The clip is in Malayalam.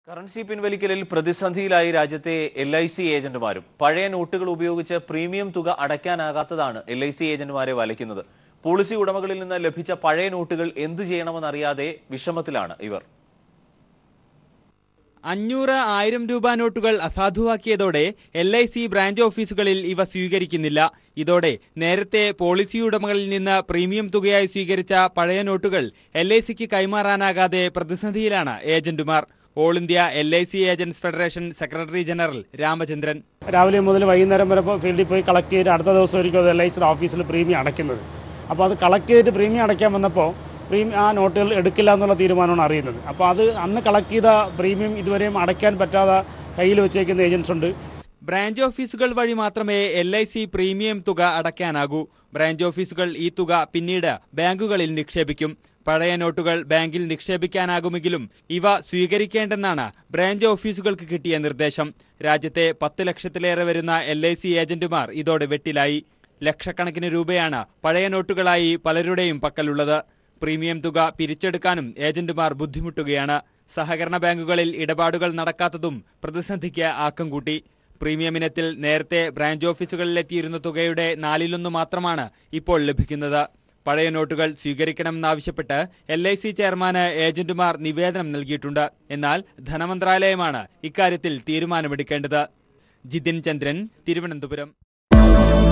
കറൻസി പിൻവലിക്കലിൽ പ്രതിസന്ധിയിലായി രാജ്യത്തെ എൽ ഐ സി ഏജന്റുമാരും പഴയ നോട്ടുകൾ ഉപയോഗിച്ച് പ്രീമിയം തുക അടയ്ക്കാനാകാത്തതാണ് എൽ ഐ സി ഏജന്റുമാരെ വലയ്ക്കുന്നത് പോളിസി ഉടമകളിൽ നിന്ന് ലഭിച്ച പഴയ നോട്ടുകൾ എന്തു ചെയ്യണമെന്നറിയാതെ വിഷമത്തിലാണ് ഇവർ അഞ്ഞൂറ് ആയിരം രൂപ നോട്ടുകൾ അസാധുവാക്കിയതോടെ എൽ ഐ സി ബ്രാഞ്ച് ഓഫീസുകളിൽ ഇവ സ്വീകരിക്കുന്നില്ല ഇതോടെ നേരത്തെ പോളിസി ഉടമകളിൽ നിന്ന് പ്രീമിയം തുകയായി സ്വീകരിച്ച പഴയ നോട്ടുകൾ എൽ ഐ സിക്ക് കൈമാറാനാകാതെ പ്രതിസന്ധിയിലാണ് ഏജന്റുമാർ all India L I C agents federation secretary general Ramachandran രാവിലെ മുതൽ വൈകുന്നേരം വരെ ഇപ്പോൾ ഫീൽഡിൽ പോയി കളക്ട് ചെയ്തിട്ട് അടുത്ത ദിവസമായിരിക്കും അത് എൽ ഐ സിയുടെ ഓഫീസിൽ പ്രീമിയം അടയ്ക്കുന്നത് അപ്പോൾ അത് കളക്ട് ചെയ്തിട്ട് പ്രീമിയം അടയ്ക്കാൻ വന്നപ്പോൾ പ്രീമിയം ആ നോട്ടുകൾ എടുക്കില്ല എന്നുള്ള തീരുമാനമാണ് അറിയുന്നത് അപ്പോൾ അത് അന്ന് കളക്ട് ചെയ്ത പ്രീമിയം ഇതുവരെയും അടയ്ക്കാൻ പറ്റാതെ കയ്യിൽ വെച്ചേക്കുന്ന ഏജൻസ് ഉണ്ട് ബ്രാഞ്ച് ഓഫീസുകൾ വഴി മാത്രമേ എൽ ഐ സി പ്രീമിയം തുക അടയ്ക്കാനാകൂ ബ്രാഞ്ച് ഓഫീസുകൾ ഈ തുക പിന്നീട് ബാങ്കുകളിൽ നിക്ഷേപിക്കും പഴയ നോട്ടുകൾ ബാങ്കിൽ നിക്ഷേപിക്കാനാകുമെങ്കിലും ഇവ സ്വീകരിക്കേണ്ടെന്നാണ് ബ്രാഞ്ച് ഓഫീസുകൾക്ക് കിട്ടിയ നിർദ്ദേശം രാജ്യത്തെ പത്ത് ലക്ഷത്തിലേറെ വരുന്ന എൽ ഐ സി ഏജന്റുമാർ ഇതോടെ വെട്ടിലായി ലക്ഷക്കണക്കിന് രൂപയാണ് പഴയ നോട്ടുകളായി പലരുടെയും പക്കലുള്ളത് പ്രീമിയം തുക പിരിച്ചെടുക്കാനും ഏജന്റുമാർ ബുദ്ധിമുട്ടുകയാണ് സഹകരണ ബാങ്കുകളിൽ ഇടപാടുകൾ നടക്കാത്തതും പ്രതിസന്ധിക്ക് ആക്കം കൂട്ടി പ്രീമിയം ഇനത്തിൽ നേരത്തെ ബ്രാഞ്ച് ഓഫീസുകളിലെത്തിയിരുന്ന തുകയുടെ നാലിലൊന്ന് മാത്രമാണ് ഇപ്പോൾ ലഭിക്കുന്നത് പഴയ നോട്ടുകൾ സ്വീകരിക്കണമെന്നാവശ്യപ്പെട്ട് എൽ ഐ സി ചെയർമാന് ഏജന്റുമാർ നിവേദനം നൽകിയിട്ടുണ്ട് എന്നാൽ ധനമന്ത്രാലയമാണ് ഇക്കാര്യത്തിൽ തീരുമാനമെടുക്കേണ്ടത് ജിതിൻ ചന്ദ്രൻ തിരുവനന്തപുരം